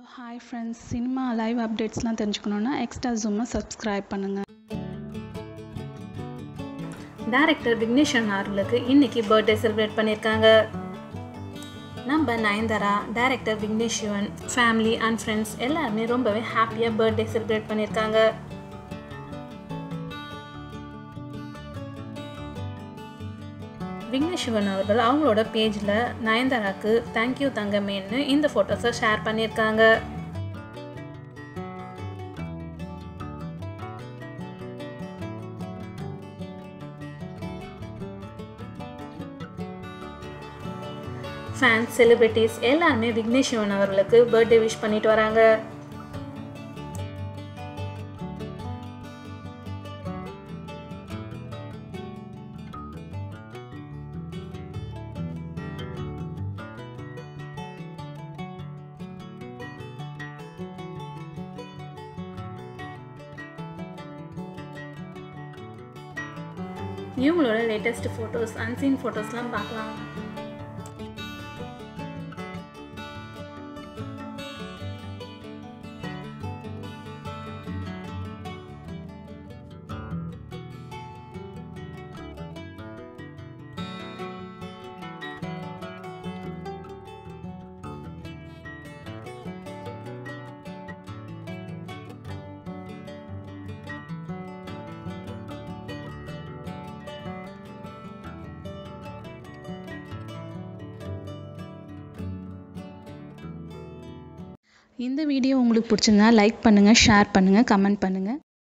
hi friends cinema live அப்டேட்ஸ்லாம் தெரிஞ்சுக்கணுன்னா extra ஜூமை சப்ஸ்கிரைப் பண்ணுங்கள் டைரக்டர் விக்னேஸ்வரன் அவர்களுக்கு இன்னைக்கு பர்த்டே செலிப்ரேட் பண்ணியிருக்காங்க நம்ம Nayanthara director Vignesh Shivan family and friends எல்லாருமே ரொம்பவே ஹாப்பியாக பர்த்டே செலிப்ரேட் பண்ணியிருக்காங்க விக்னேஷ் சிவன் அவர்கள் அவங்களோட பேஜில் நயன்தாராக்கு தேங்க்யூ தங்கமேன்னு இந்த ஃபோட்டோஸை ஷேர் பண்ணியிருக்காங்க ஃபேன்ஸ் செலிபிரிட்டிஸ் எல்லாருமே விக்னேஷ் சிவன் அவர்களுக்கு பர்த்டே விஷ் பண்ணிட்டு வராங்க இவங்களோட லேட்டஸ்ட் ஃபோட்டோஸ் அன்சீன் ஃபோட்டோஸ்லாம் பார்க்கலாம் இந்த வீடியோ உங்களுக்கு பிடிச்சிருந்தா லைக் பண்ணுங்கள் ஷேர் பண்ணுங்கள் கமெண்ட் பண்ணுங்கள்